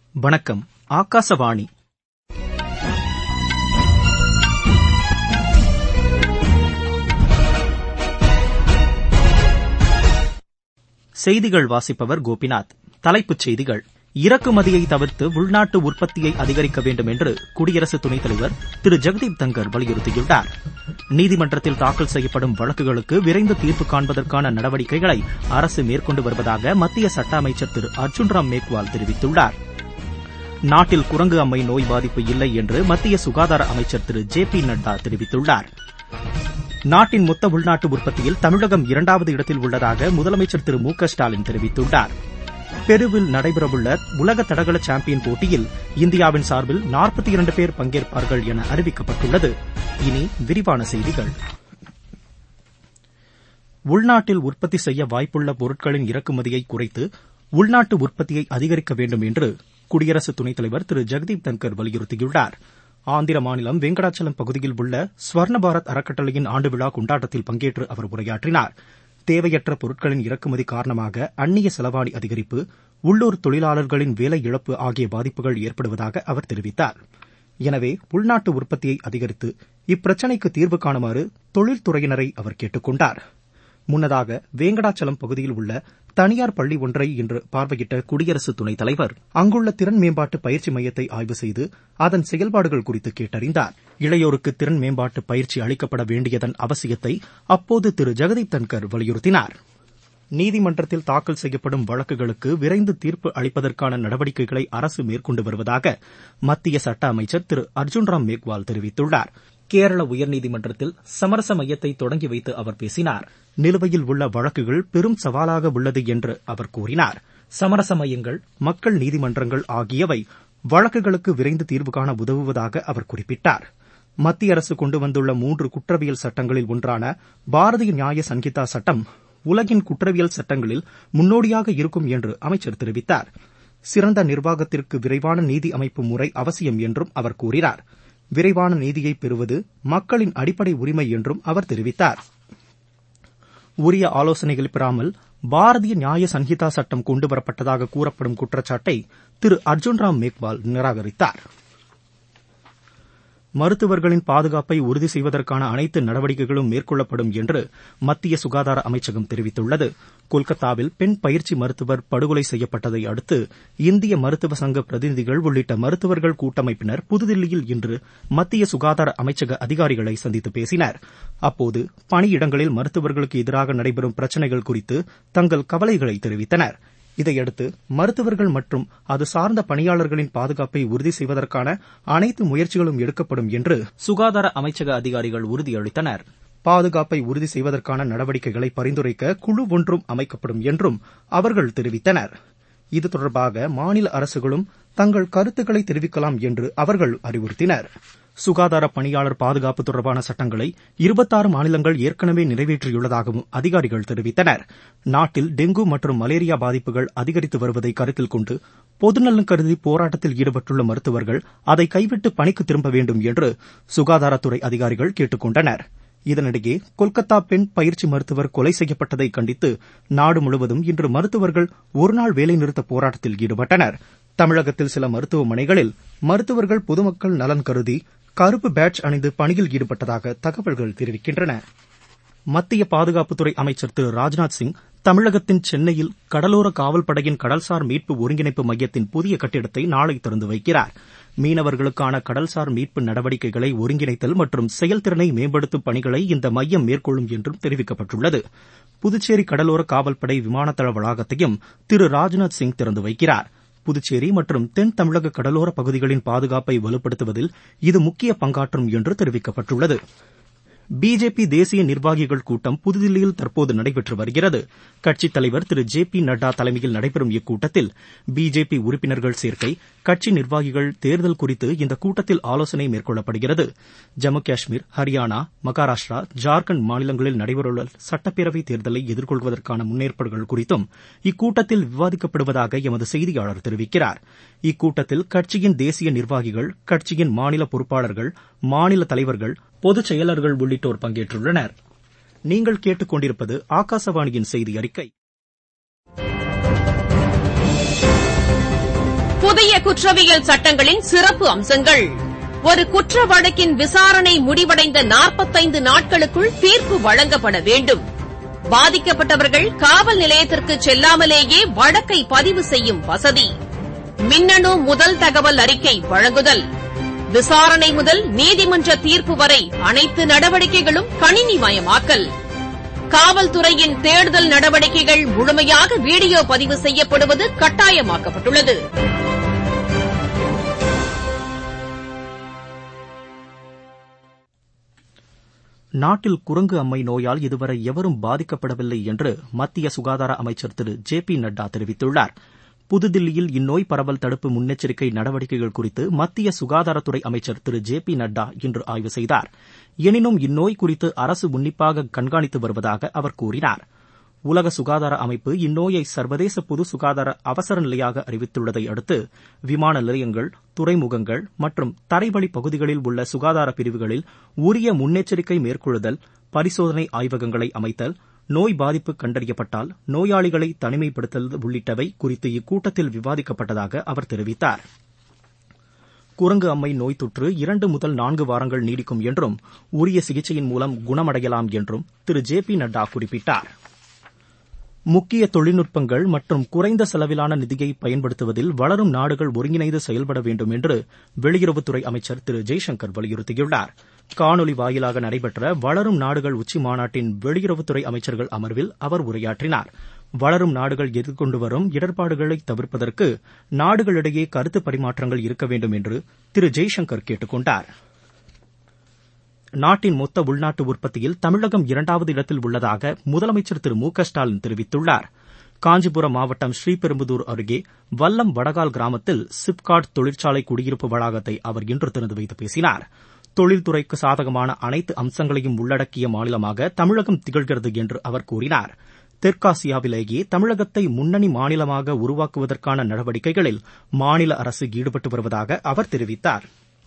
வணக்கம் ஆகாசவாணி செய்திகள் வாசிப்பவர் கோபிநாத் தலைப்புச் செய்திகள் இறக்குமதியை தவிர்த்து உள்நாட்டு உற்பத்தியை அதிகரிக்க வேண்டும் என்று குடியரசு துணைத் தலைவர் திரு ஜெகதீப் தங்கர் வலியுறுத்தியுள்ளார் நீதிமன்றத்தில் தாக்கல் செய்யப்படும் வழக்குகளுக்கு விரைந்து தீர்ப்பு காண்பதற்கான நடவடிக்கைகளை அரசு மேற்கொண்டு வருவதாக மத்திய சட்ட அமைச்சர் திரு அர்ஜுன் ராம் மேக்வால் தெரிவித்துள்ளார் நாட்டில் குரங்கு அம்மை நோய் பாதிப்பு இல்லை என்று மத்திய சுகாதார அமைச்சர் திரு ஜே பி நட்டா தெரிவித்துள்ளார் நாட்டின் மொத்த உள்நாட்டு உற்பத்தியில் தமிழகம் இரண்டாவது இடத்தில் உள்ளதாக முதலமைச்சர் திரு மு க ஸ்டாலின் தெரிவித்துள்ளார் பெருவில் நடைபெறவுள்ள உலக தடகள சாம்பியன் போட்டியில் இந்தியாவின் சார்பில் நாற்பத்தி இரண்டு பேர் பங்கேற்பார்கள் என அறிவிக்கப்பட்டுள்ளது இனி விரிவான செய்திகள் உள்நாட்டில் உற்பத்தி செய்ய வாய்ப்புள்ள பொருட்களின் இறக்குமதியை குறைத்து உள்நாட்டு உற்பத்தியை அதிகரிக்க வேண்டும் என்று குடியரசு துணைத் தலைவர் திரு ஜெகதீப் தன்கர் வலியுறுத்தியுள்ளார் ஆந்திர மாநிலம் வெங்கடாச்சலம் பகுதியில் உள்ள ஸ்வர்ண பாரத் அறக்கட்டளையின் ஆண்டு விழா கொண்டாட்டத்தில் பங்கேற்று அவர் உரையாற்றினார் தேவையற்ற பொருட்களின் இறக்குமதி காரணமாக அந்நிய செலவாணி அதிகரிப்பு உள்ளூர் தொழிலாளர்களின் வேலை இழப்பு ஆகிய பாதிப்புகள் ஏற்படுவதாக அவர் தெரிவித்தார் எனவே உள்நாட்டு உற்பத்தியை அதிகரித்து இப்பிரச்சினைக்கு தீர்வு காணுமாறு தொழில்துறையினரை அவர் கேட்டுக் கொண்டார் முன்னதாக வேங்கடாச்சலம் பகுதியில் உள்ள தனியார் பள்ளி ஒன்றை இன்று பார்வையிட்ட குடியரசு துணைத் தலைவர் அங்குள்ள திறன் மேம்பாட்டு பயிற்சி மையத்தை ஆய்வு செய்து அதன் செயல்பாடுகள் குறித்து கேட்டறிந்தார் இளையோருக்கு திறன் மேம்பாட்டு பயிற்சி அளிக்கப்பட வேண்டியதன் அவசியத்தை அப்போது திரு ஜெகதீப் தன்கர் வலியுறுத்தினார் நீதிமன்றத்தில் தாக்கல் செய்யப்படும் வழக்குகளுக்கு விரைந்து தீர்ப்பு அளிப்பதற்கான நடவடிக்கைகளை அரசு மேற்கொண்டு வருவதாக மத்திய சட்ட அமைச்சர் திரு அர்ஜுன் ராம் மேக்வால் தெரிவித்துள்ளார் கேரள உயர்நீதிமன்றத்தில் சமரச மையத்தை தொடங்கி வைத்து அவர் பேசினார் நிலுவையில் உள்ள வழக்குகள் பெரும் சவாலாக உள்ளது என்று அவர் கூறினார் சமரச மையங்கள் மக்கள் நீதிமன்றங்கள் ஆகியவை வழக்குகளுக்கு விரைந்து தீர்வு காண உதவுவதாக அவர் குறிப்பிட்டார் மத்திய அரசு கொண்டு வந்துள்ள மூன்று குற்றவியல் சட்டங்களில் ஒன்றான பாரதிய நியாய சங்கீதா சட்டம் உலகின் குற்றவியல் சட்டங்களில் முன்னோடியாக இருக்கும் என்று அமைச்சர் தெரிவித்தார் சிறந்த நிர்வாகத்திற்கு விரைவான நீதி அமைப்பு முறை அவசியம் என்றும் அவர் கூறினார் விரைவான நீதியை பெறுவது மக்களின் அடிப்படை உரிமை என்றும் அவர் தெரிவித்தார் உரிய ஆலோசனைகள் பெறாமல் பாரதிய நியாய சன்ஹிதா சட்டம் கொண்டுவரப்பட்டதாக கூறப்படும் குற்றச்சாட்டை திரு அர்ஜுன் ராம் மேக்வால் நிராகரித்தார் மருத்துவர்களின் பாதுகாப்பை உறுதி செய்வதற்கான அனைத்து நடவடிக்கைகளும் மேற்கொள்ளப்படும் என்று மத்திய சுகாதார அமைச்சகம் தெரிவித்துள்ளது கொல்கத்தாவில் பெண் பயிற்சி மருத்துவர் படுகொலை செய்யப்பட்டதை அடுத்து இந்திய மருத்துவ சங்க பிரதிநிதிகள் உள்ளிட்ட மருத்துவர்கள் கூட்டமைப்பினர் புதுதில்லியில் இன்று மத்திய சுகாதார அமைச்சக அதிகாரிகளை சந்தித்து பேசினர் அப்போது பணியிடங்களில் மருத்துவர்களுக்கு எதிராக நடைபெறும் பிரச்சினைகள் குறித்து தங்கள் கவலைகளை தெரிவித்தனா் இதையடுத்து மருத்துவர்கள் மற்றும் அது சார்ந்த பணியாளர்களின் பாதுகாப்பை உறுதி செய்வதற்கான அனைத்து முயற்சிகளும் எடுக்கப்படும் என்று சுகாதார அமைச்சக அதிகாரிகள் உறுதியளித்தனர் பாதுகாப்பை உறுதி செய்வதற்கான நடவடிக்கைகளை பரிந்துரைக்க குழு ஒன்றும் அமைக்கப்படும் என்றும் அவர்கள் தெரிவித்தனர் இது தொடர்பாக மாநில அரசுகளும் தங்கள் கருத்துக்களை தெரிவிக்கலாம் என்று அவர்கள் அறிவுறுத்தினர் சுகாதார பணியாளர் பாதுகாப்பு தொடர்பான சட்டங்களை இருபத்தாறு மாநிலங்கள் ஏற்கனவே நிறைவேற்றியுள்ளதாகவும் அதிகாரிகள் தெரிவித்தனர் நாட்டில் டெங்கு மற்றும் மலேரியா பாதிப்புகள் அதிகரித்து வருவதை கருத்தில் கொண்டு பொதுநலன் கருதி போராட்டத்தில் ஈடுபட்டுள்ள மருத்துவர்கள் அதை கைவிட்டு பணிக்கு திரும்ப வேண்டும் என்று சுகாதாரத்துறை அதிகாரிகள் கேட்டுக் கொண்டனர் இதனிடையே கொல்கத்தா பெண் பயிற்சி மருத்துவர் கொலை செய்யப்பட்டதை கண்டித்து நாடு முழுவதும் இன்று மருத்துவர்கள் ஒருநாள் வேலைநிறுத்த போராட்டத்தில் ஈடுபட்டனர் தமிழகத்தில் சில மருத்துவமனைகளில் மருத்துவர்கள் பொதுமக்கள் நலன் கருதி கருப்பு பேட்ச் அணிந்து பணியில் ஈடுபட்டதாக தகவல்கள் தெரிவிக்கின்றன மத்திய பாதுகாப்புத்துறை அமைச்சர் திரு ராஜ்நாத் சிங் தமிழகத்தின் சென்னையில் கடலோர காவல்படையின் கடல்சார் மீட்பு ஒருங்கிணைப்பு மையத்தின் புதிய கட்டிடத்தை நாளை திறந்து வைக்கிறார் மீனவர்களுக்கான கடல்சார் மீட்பு நடவடிக்கைகளை ஒருங்கிணைத்தல் மற்றும் செயல்திறனை மேம்படுத்தும் பணிகளை இந்த மையம் மேற்கொள்ளும் என்றும் தெரிவிக்கப்பட்டுள்ளது புதுச்சேரி கடலோர காவல்படை விமானத்தள வளாகத்தையும் திரு ராஜ்நாத் சிங் திறந்து வைக்கிறார் புதுச்சேரி மற்றும் தென் தமிழக கடலோர பகுதிகளின் பாதுகாப்பை வலுப்படுத்துவதில் இது முக்கிய பங்காற்றும் என்று தெரிவிக்கப்பட்டுள்ளது பிஜேபி தேசிய நிர்வாகிகள் கூட்டம் புதுதில்லியில் தற்போது நடைபெற்று வருகிறது கட்சித் தலைவர் திரு ஜே பி நட்டா தலைமையில் நடைபெறும் இக்கூட்டத்தில் பிஜேபி உறுப்பினர்கள் சேர்க்கை கட்சி நிர்வாகிகள் தேர்தல் குறித்து இந்த கூட்டத்தில் ஆலோசனை மேற்கொள்ளப்படுகிறது ஜம்மு காஷ்மீர் ஹரியானா மகாராஷ்டிரா ஜார்க்கண்ட் மாநிலங்களில் நடைபெறவுள்ள சட்டப்பேரவைத் தேர்தலை எதிர்கொள்வதற்கான முன்னேற்பாடுகள் குறித்தும் இக்கூட்டத்தில் விவாதிக்கப்படுவதாக எமது செய்தியாளர் தெரிவிக்கிறார் இக்கூட்டத்தில் கட்சியின் தேசிய நிர்வாகிகள் கட்சியின் மாநில பொறுப்பாளர்கள் மாநில தலைவர்கள் பொதுச் செயலர்கள் உள்ளிட்டோர் பங்கேற்றுள்ளனர் நீங்கள் கேட்டுக் கொண்டிருப்பது ஆகாசவாணியின் செய்தி அறிக்கை புதிய குற்றவியல் சட்டங்களின் சிறப்பு அம்சங்கள் ஒரு குற்ற வழக்கின் விசாரணை முடிவடைந்த நாற்பத்தைந்து நாட்களுக்குள் தீர்ப்பு வழங்கப்பட வேண்டும் பாதிக்கப்பட்டவர்கள் காவல் நிலையத்திற்கு செல்லாமலேயே வழக்கை பதிவு செய்யும் வசதி மின்னணு முதல் தகவல் அறிக்கை வழங்குதல் விசாரணை முதல் நீதிமன்ற தீர்ப்பு வரை அனைத்து நடவடிக்கைகளும் கணினிமயமாக்கல் காவல்துறையின் தேடுதல் நடவடிக்கைகள் முழுமையாக வீடியோ பதிவு செய்யப்படுவது கட்டாயமாக்கப்பட்டுள்ளது நாட்டில் குரங்கு அம்மை நோயால் இதுவரை எவரும் பாதிக்கப்படவில்லை என்று மத்திய சுகாதார அமைச்சர் திரு ஜே பி நட்டா தெரிவித்துள்ளார் புதுதில்லியில் இந்நோய் பரவல் தடுப்பு முன்னெச்சரிக்கை நடவடிக்கைகள் குறித்து மத்திய சுகாதாரத்துறை அமைச்சர் திரு ஜே பி நட்டா இன்று ஆய்வு செய்தார் எனினும் இந்நோய் குறித்து அரசு உன்னிப்பாக கண்காணித்து வருவதாக அவர் கூறினார் உலக சுகாதார அமைப்பு இந்நோயை சர்வதேச பொது சுகாதார அவசர நிலையாக அறிவித்துள்ளதை அடுத்து விமான நிலையங்கள் துறைமுகங்கள் மற்றும் தரைவழி பகுதிகளில் உள்ள சுகாதார பிரிவுகளில் உரிய முன்னெச்சரிக்கை மேற்கொள்ளுதல் பரிசோதனை ஆய்வகங்களை அமைத்தல் நோய் பாதிப்பு கண்டறியப்பட்டால் நோயாளிகளை தனிமைப்படுத்தல் உள்ளிட்டவை குறித்து இக்கூட்டத்தில் விவாதிக்கப்பட்டதாக அவர் தெரிவித்தார் குரங்கு அம்மை நோய் தொற்று இரண்டு முதல் நான்கு வாரங்கள் நீடிக்கும் என்றும் உரிய சிகிச்சையின் மூலம் குணமடையலாம் என்றும் திரு ஜே பி நட்டா குறிப்பிட்டார் முக்கிய தொழில்நுட்பங்கள் மற்றும் குறைந்த செலவிலான நிதியை பயன்படுத்துவதில் வளரும் நாடுகள் ஒருங்கிணைந்து செயல்பட வேண்டும் என்று வெளியுறவுத்துறை அமைச்சர் திரு ஜெய்சங்கர் வலியுறுத்தியுள்ளார் காணொலி வாயிலாக நடைபெற்ற வளரும் நாடுகள் உச்சி மாநாட்டின் வெளியுறவுத்துறை அமைச்சர்கள் அமர்வில் அவர் உரையாற்றினார் வளரும் நாடுகள் எதிர்கொண்டு வரும் இடர்பாடுகளை தவிர்ப்பதற்கு நாடுகளிடையே கருத்து பரிமாற்றங்கள் இருக்க வேண்டும் என்று திரு ஜெய்சங்கர் கேட்டுக் கொண்டார் நாட்டின் மொத்த உள்நாட்டு உற்பத்தியில் தமிழகம் இரண்டாவது இடத்தில் உள்ளதாக முதலமைச்சர் திரு மு க ஸ்டாலின் தெரிவித்துள்ளார் காஞ்சிபுரம் மாவட்டம் ஸ்ரீபெரும்புதூர் அருகே வல்லம் வடகால் கிராமத்தில் சிப்காட் தொழிற்சாலை குடியிருப்பு வளாகத்தை அவர் இன்று திறந்து வைத்து பேசினார் தொழில்துறைக்கு சாதகமான அனைத்து அம்சங்களையும் உள்ளடக்கிய மாநிலமாக தமிழகம் திகழ்கிறது என்று அவர் கூறினார் தெற்காசியாவிலேயே தமிழகத்தை முன்னணி மாநிலமாக உருவாக்குவதற்கான நடவடிக்கைகளில் மாநில அரசு ஈடுபட்டு வருவதாக அவர் தெரிவித்தார்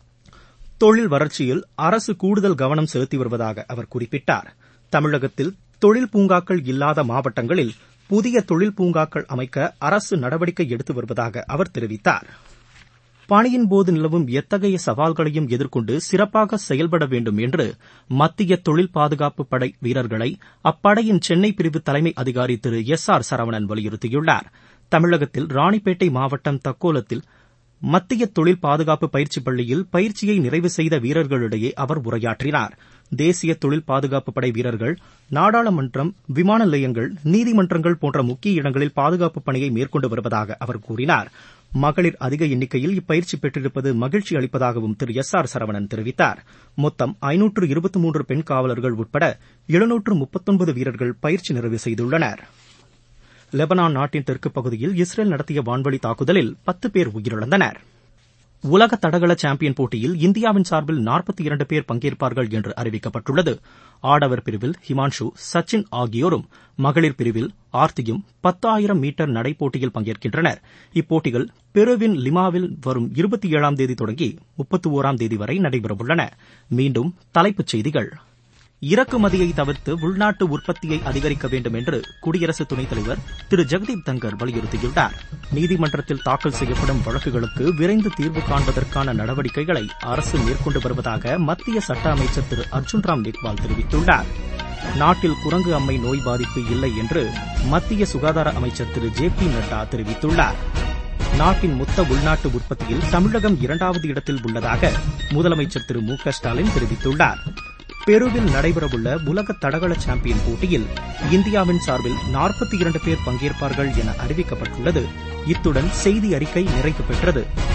தொழில் வளர்ச்சியில் அரசு கூடுதல் கவனம் செலுத்தி வருவதாக அவர் குறிப்பிட்டார் தமிழகத்தில் தொழில் பூங்காக்கள் இல்லாத மாவட்டங்களில் புதிய தொழில் பூங்காக்கள் அமைக்க அரசு நடவடிக்கை எடுத்து வருவதாக அவர் தெரிவித்தார் பணியின் போது நிலவும் எத்தகைய சவால்களையும் எதிர்கொண்டு சிறப்பாக செயல்பட வேண்டும் என்று மத்திய தொழில் பாதுகாப்பு படை வீரர்களை அப்படையின் சென்னை பிரிவு தலைமை அதிகாரி திரு எஸ் ஆர் சரவணன் வலியுறுத்தியுள்ளார் தமிழகத்தில் ராணிப்பேட்டை மாவட்டம் தக்கோலத்தில் மத்திய தொழில் பாதுகாப்பு பயிற்சி பள்ளியில் பயிற்சியை நிறைவு செய்த வீரர்களிடையே அவர் உரையாற்றினார் தேசிய தொழில் பாதுகாப்பு படை வீரர்கள் நாடாளுமன்றம் விமான நிலையங்கள் நீதிமன்றங்கள் போன்ற முக்கிய இடங்களில் பாதுகாப்பு பணியை மேற்கொண்டு வருவதாக அவர் கூறினார் மகளிர் அதிக எண்ணிக்கையில் இப்பயிற்சி பெற்றிருப்பது மகிழ்ச்சி அளிப்பதாகவும் திரு எஸ் ஆர் சரவணன் தெரிவித்தார் மொத்தம் ஐநூற்று இருபத்தி மூன்று பெண் காவலர்கள் உட்பட எழுநூற்று முப்பத்தொன்பது வீரர்கள் பயிற்சி நிறைவு செய்துள்ளனர் லெபனான் நாட்டின் தெற்கு பகுதியில் இஸ்ரேல் நடத்திய வான்வழி தாக்குதலில் பத்து பேர் உயிரிழந்தனர் உலக தடகள சாம்பியன் போட்டியில் இந்தியாவின் சார்பில் நாற்பத்தி இரண்டு பேர் பங்கேற்பார்கள் என்று அறிவிக்கப்பட்டுள்ளது ஆடவர் பிரிவில் ஹிமான்ஷு சச்சின் ஆகியோரும் மகளிர் பிரிவில் ஆர்த்தியும் பத்தாயிரம் மீட்டர் நடைப்போட்டியில் பங்கேற்கின்றனர் இப்போட்டிகள் பெருவின் லிமாவில் வரும் இருபத்தி ஏழாம் தேதி தொடங்கி முப்பத்தி ஓராம் தேதி வரை நடைபெறவுள்ளன மீண்டும் தலைப்புச் செய்திகள் இறக்குமதியை தவிர்த்து உள்நாட்டு உற்பத்தியை அதிகரிக்க வேண்டும் என்று குடியரசு துணைத் தலைவர் திரு ஜெகதீப் தங்கர் வலியுறுத்தியுள்ளார் நீதிமன்றத்தில் தாக்கல் செய்யப்படும் வழக்குகளுக்கு விரைந்து தீர்வு காண்பதற்கான நடவடிக்கைகளை அரசு மேற்கொண்டு வருவதாக மத்திய சட்ட அமைச்சர் திரு அர்ஜுன் ராம் மேக்வால் தெரிவித்துள்ளார் நாட்டில் குரங்கு அம்மை நோய் பாதிப்பு இல்லை என்று மத்திய சுகாதார அமைச்சர் திரு ஜே பி நட்டா தெரிவித்துள்ளார் நாட்டின் மொத்த உள்நாட்டு உற்பத்தியில் தமிழகம் இரண்டாவது இடத்தில் உள்ளதாக முதலமைச்சர் திரு மு க ஸ்டாலின் தெரிவித்துள்ளார் பெருவில் நடைபெறவுள்ள உலக தடகள சாம்பியன் போட்டியில் இந்தியாவின் சார்பில் நாற்பத்தி இரண்டு பேர் பங்கேற்பார்கள் என அறிவிக்கப்பட்டுள்ளது இத்துடன் செய்தி அறிக்கை நிறைவு பெற்றது